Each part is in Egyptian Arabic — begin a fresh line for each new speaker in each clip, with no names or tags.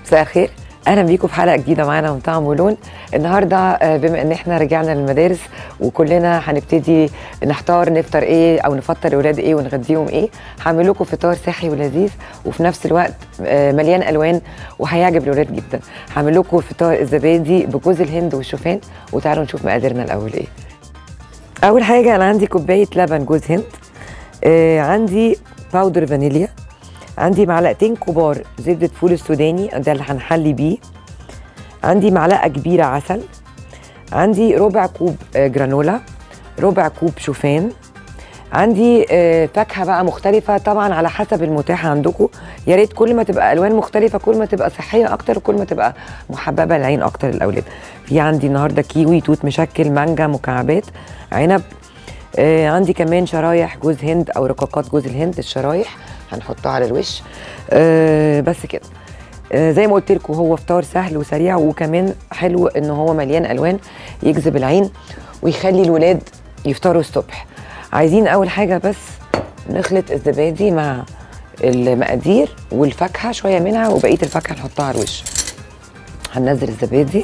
مساء الخير اهلا بيكم في حلقه جديده معانا من طعم ولون النهارده آه، بما ان احنا رجعنا للمدارس وكلنا هنبتدي نحتار نفطر ايه او نفطر الاولاد ايه ونغديهم ايه هعمل لكم فطار صحي ولذيذ وفي نفس الوقت آه، مليان الوان وهيعجب الاولاد جدا هعمل لكم فطار الزبادي بجوز الهند والشوفان وتعالوا نشوف مقاديرنا الاول ايه اول حاجه انا عندي كوبايه لبن جوز هند آه عندي باودر فانيليا عندي معلقتين كبار زبده فول السوداني ده اللي هنحلي بيه عندي معلقه كبيره عسل عندي ربع كوب آه، جرانولا ربع كوب شوفان عندي آه، فاكهه بقى مختلفه طبعا على حسب المتاح عندكم يا ريت كل ما تبقى الوان مختلفه كل ما تبقى صحيه اكتر وكل ما تبقى محببه للعين اكتر للاولاد في عندي النهارده كيوي توت مشكل مانجا مكعبات عنب آه عندي كمان شرايح جوز هند او رقاقات جوز الهند الشرايح هنحطها على الوش آه بس كده آه زي ما قلت لكم هو فطار سهل وسريع وكمان حلو ان هو مليان الوان يجذب العين ويخلي الولاد يفطروا الصبح عايزين اول حاجه بس نخلط الزبادي مع المقادير والفاكهه شويه منها وبقيه الفاكهه نحطها على الوش هننزل الزبادي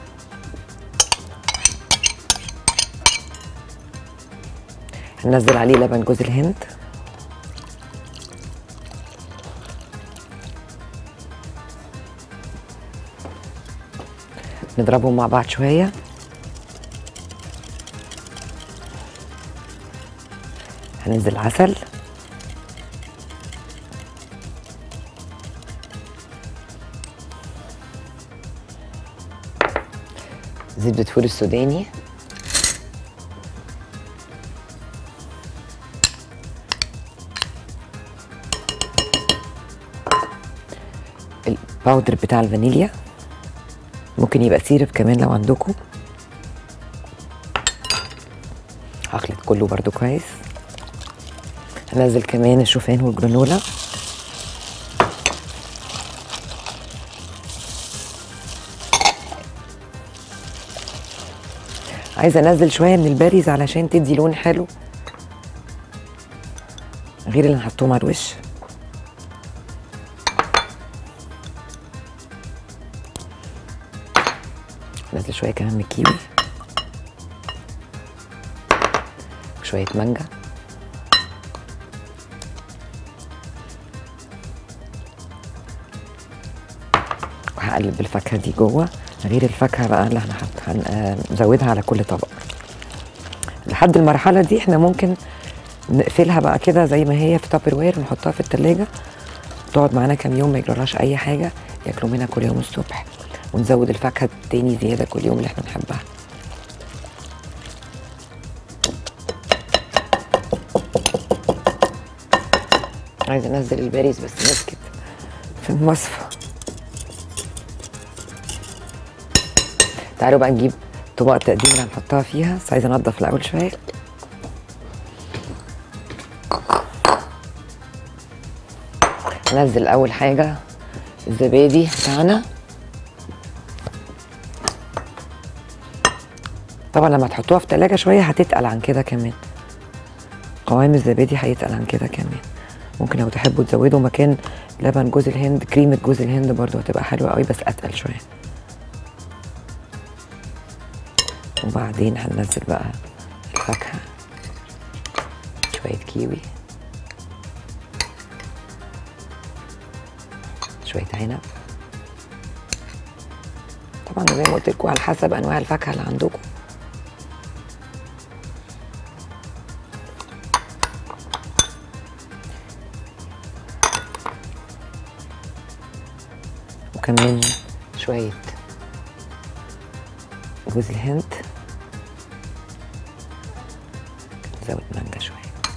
هننزل عليه لبن جوز الهند نضربهم مع بعض شوية هننزل عسل زبدة فول السوداني الباودر بتاع الفانيليا ممكن يبقى سيرب كمان لو عندكم هخلط كله برضو كويس هنزل كمان الشوفان والجرانولا عايزه انزل شويه من الباريز علشان تدي لون حلو غير اللي هنحطهم على الوش نزل شويه كمان من الكيوي وشويه مانجا وهقلب الفاكهه دي جوه غير الفاكهه بقى اللي هنحط هنزودها على كل طبق لحد المرحله دي احنا ممكن نقفلها بقى كده زي ما هي في تابر وير ونحطها في التلاجة تقعد معانا كام يوم ما يجرالهاش اي حاجه ياكلوا منها كل يوم الصبح ونزود الفاكهه تاني زياده كل يوم اللي احنا بنحبها عايزه انزل الباريز بس مسكت في المصفى تعالوا بقى نجيب طبق التقديم اللي هنحطها فيها بس عايزه انضف الاول شويه ننزل اول حاجه الزبادي بتاعنا طبعا لما تحطوها في تلاجة شوية هتتقل عن كده كمان قوام الزبادي هيتقل عن كده كمان ممكن لو تحبوا تزودوا مكان لبن جوز الهند كريمة جوز الهند برضو هتبقى حلوة قوي بس أتقل شوية وبعدين هننزل بقى الفاكهة شوية كيوي شوية عنب طبعا زي ما قلت لكم على حسب انواع الفاكهه اللي عندكم وكمان شويه جوز الهند نزود مانجا شويه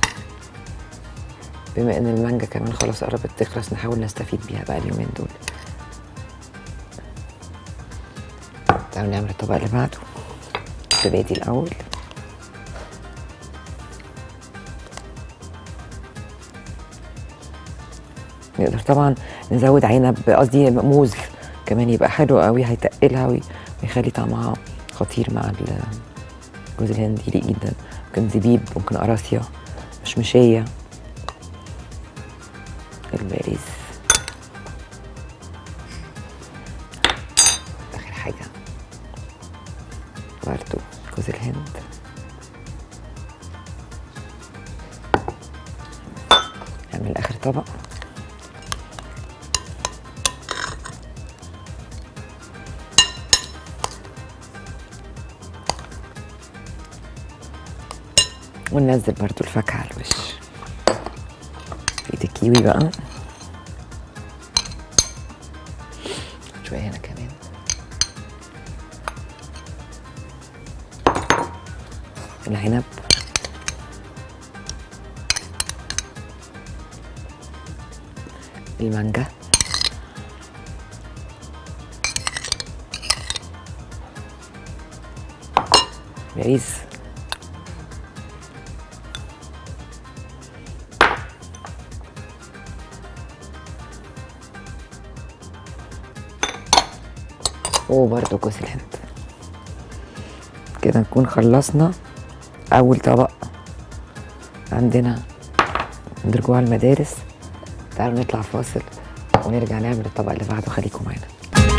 بما ان المانجا كمان خلاص قربت تخلص نحاول نستفيد بيها بقى اليومين دول تعالوا نعمل الطبق اللي بعده زبادي الاول نقدر طبعا نزود عنب قصدي موز كمان يبقى حلو قوي هيتقلها وي- ويخلي طعمها خطير مع ال- جوز الهند يليق جدا ممكن زبيب ممكن قراصية مشمشية الباريز برضو جوز الهند نعمل اخر طبق وننزل برضو الفاكهة على الوش ايد الكيوي بقى شوية هنا كمان العنب المانجا العيز وبرده جوز الهند كده نكون خلصنا اول طبق عندنا عند رجوع المدارس تعالوا نطلع فاصل ونرجع نعمل الطبق اللي بعده خليكم معانا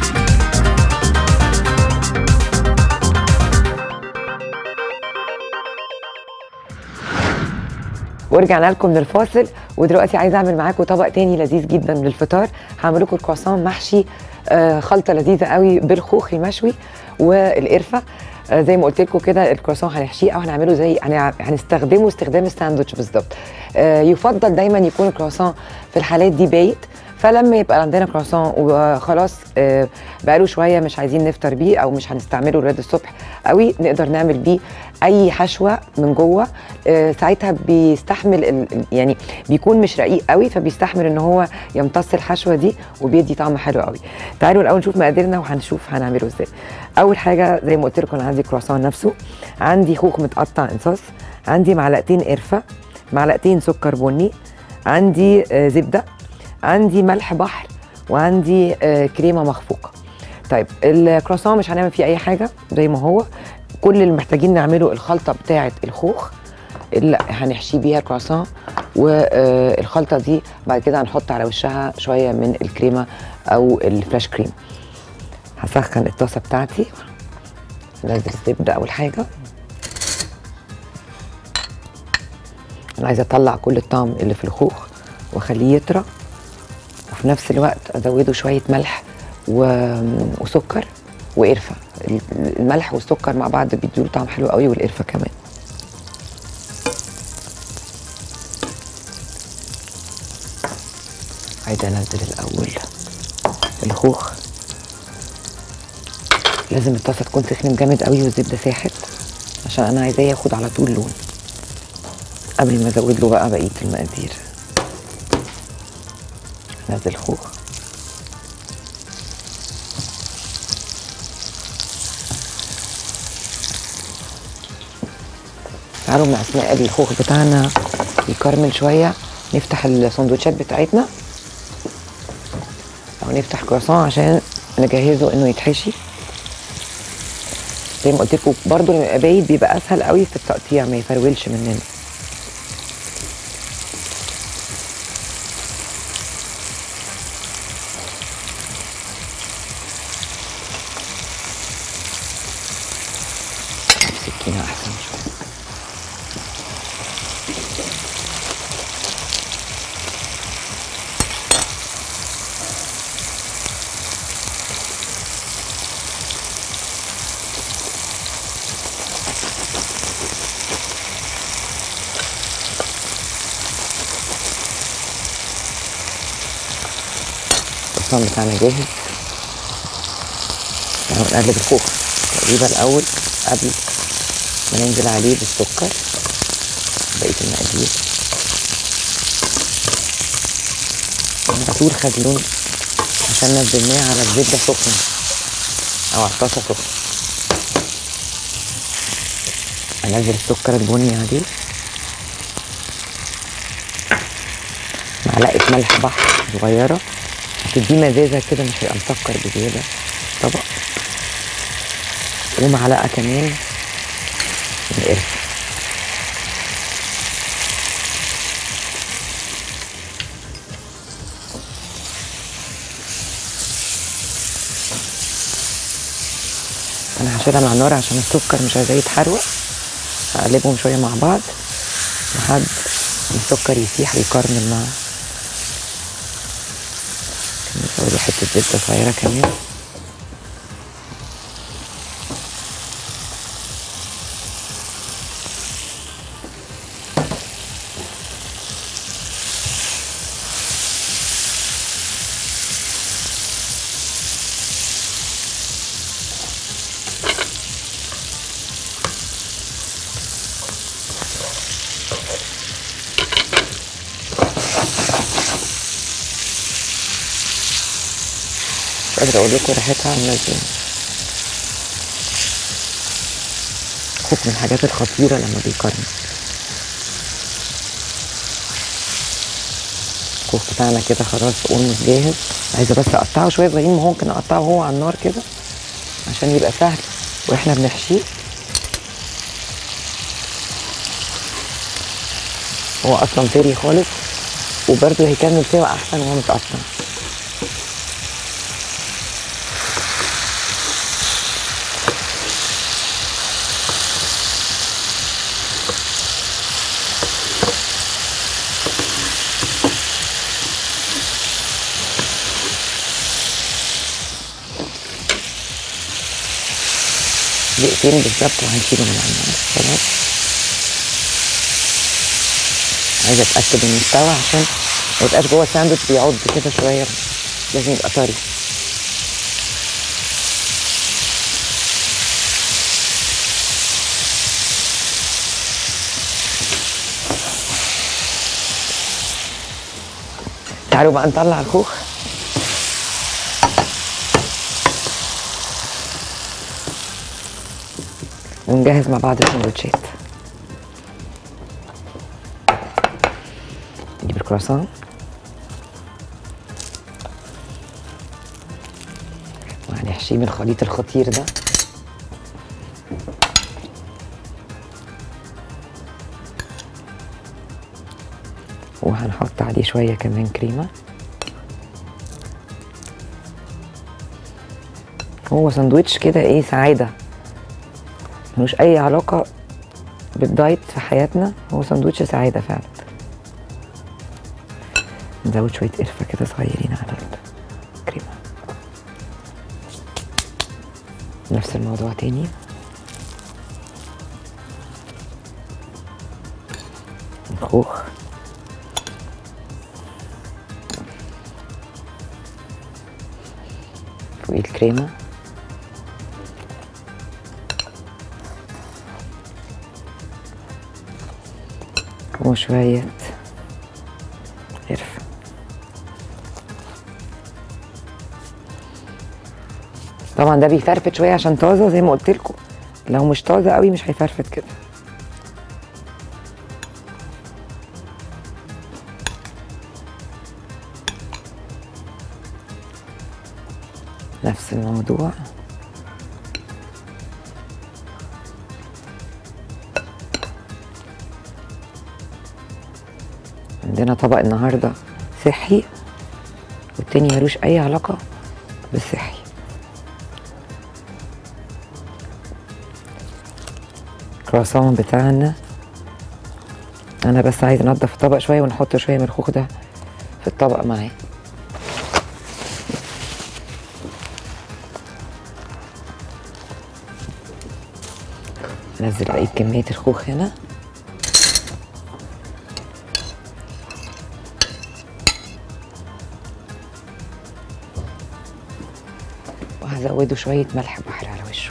ورجعنا لكم من الفاصل ودلوقتي عايزه اعمل معاكم طبق تاني لذيذ جدا للفطار هعمل لكم الكرواسون محشي آه، خلطه لذيذه قوي بالخوخ المشوي والقرفه آه، زي ما قلت لكم كده الكرواسون هنحشيه او هنعمله زي هنع- هنستخدمه استخدام الساندوتش بالظبط آه، يفضل دايما يكون الكرواسون في الحالات دي بايت فلما يبقى عندنا كرواسون وخلاص آه، بقاله شويه مش عايزين نفطر بيه او مش هنستعمله لغايه الصبح قوي نقدر نعمل بيه اي حشوه من جوه آه، ساعتها بيستحمل ال- ال- يعني بيكون مش رقيق قوي فبيستحمل ان هو يمتص الحشوه دي وبيدي طعم حلو قوي تعالوا الاول نشوف مقاديرنا وهنشوف هنعمله ازاي اول حاجه زي ما قلت لكم انا عندي كرواسون نفسه عندي خوخ متقطع انصاص عندي معلقتين قرفه معلقتين سكر بني عندي آه، زبده عندي ملح بحر وعندي آه، كريمه مخفوقه طيب الكرواسون مش هنعمل فيه اي حاجه زي ما هو كل اللي محتاجين نعمله الخلطه بتاعه الخوخ اللي هنحشي بيها الكرواسون والخلطه دي بعد كده هنحط على وشها شويه من الكريمه او الفلاش كريم هسخن الطاسه بتاعتي نزل الزبده اول حاجه انا عايزه اطلع كل الطعم اللي في الخوخ واخليه يطرى وفي نفس الوقت ازوده شويه ملح و... وسكر وقرفه الملح والسكر مع بعض بيدوا طعم حلو قوي والقرفه كمان عايزه انزل الاول الخوخ لازم الطاسه تكون سخنت جامد قوي والزبده ساحت عشان انا عايزاه ياخد على طول لون قبل ما ازود له بقى بقيه المقادير نزل خوخ تعالوا مع اثناء الخوخ بتاعنا يكرمل شويه نفتح السندوتشات بتاعتنا او نفتح كرواسون عشان نجهزه انه يتحشي زي ما قلت لكم برضه لما يبقى بايت بيبقى اسهل قوي في التقطيع ما يفرولش مننا سكينه احسن شويه الصوص بتاعنا جاهز يعني نقلب الخوخ تقريبا الاول قبل ما ننزل عليه بالسكر بقيه المقادير على طول خد لون عشان نزلناه على الزبده سخنه او على الطاسه سخنه انزل السكر البني عليه معلقه ملح بحر صغيره هتديه مزازه كده مش هيبقى مسكر بزياده طبق ومعلقه كمان من القرفه انا هشيلها من على النار عشان السكر مش عايزاه يتحروق هقلبهم شويه مع بعض لحد السكر يسيح ويكرمل مع نزود حته زبده صغيره كمان مش قادرة أقول لكم ريحتها عاملة ازاي خوف من الحاجات الخطيرة لما بيكرمل الكوخ بتاعنا كده خلاص اولموست جاهز عايزة بس أقطعه شوية صغيرين ممكن أقطعه هو على النار كده عشان يبقى سهل واحنا بنحشيه هو أصلا طري خالص وبرده هيكمل سوا أحسن وهو متقطع دقيقتين بالظبط وهنشيله من على النار خلاص عايزه اتاكد انه استوى عشان ما يبقاش جوه الساندوتش بيعض كده شويه لازم يبقى طري تعالوا بقى نطلع الخوخ ونجهز مع بعض السندوتشات نجيب الكرواسون وهنحشيه من الخليط الخطير ده وهنحط عليه شوية كمان كريمة هو سندوتش كده ايه سعادة ملوش اي علاقه بالدايت في حياتنا هو سندوتش سعاده فعلا نزود شويه قرفه كده صغيرين على الكريمه نفس الموضوع تاني الخوخ فوقيه الكريمه وشوية قرفة طبعا ده بيفرفت شوية عشان طازة زي ما قلت لكم لو مش طازة قوي مش هيفرفت كده نفس الموضوع عندنا طبق النهارده صحي والتاني ملوش اي علاقه بالصحي الكرواسون بتاعنا انا بس عايز انضف الطبق شويه ونحط شويه من الخوخ ده في الطبق معاه نزل بقيه كميه الخوخ هنا وهزوده شوية ملح بحر على وشه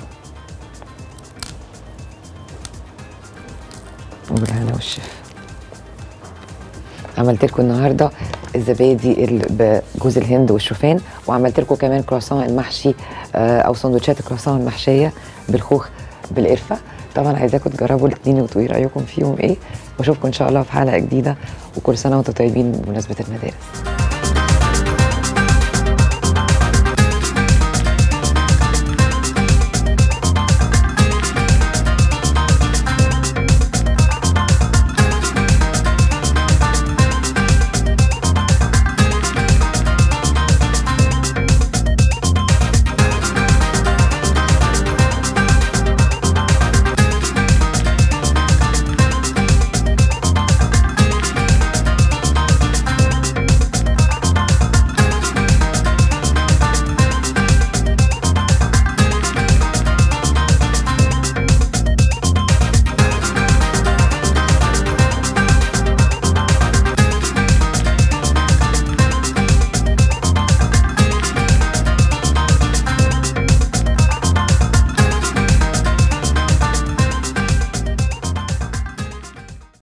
وبالهنا والشفا عملت لكم النهارده الزبادي ال- بجوز الهند والشوفان وعملت لكم كمان كرواسون المحشي آه، او سندوتشات الكرواسون المحشيه بالخوخ بالقرفه طبعا عايزاكم تجربوا الاثنين وتقولوا إيه رايكم فيهم ايه واشوفكم ان شاء الله في حلقه جديده وكل سنه وانتم طيبين بمناسبه المدارس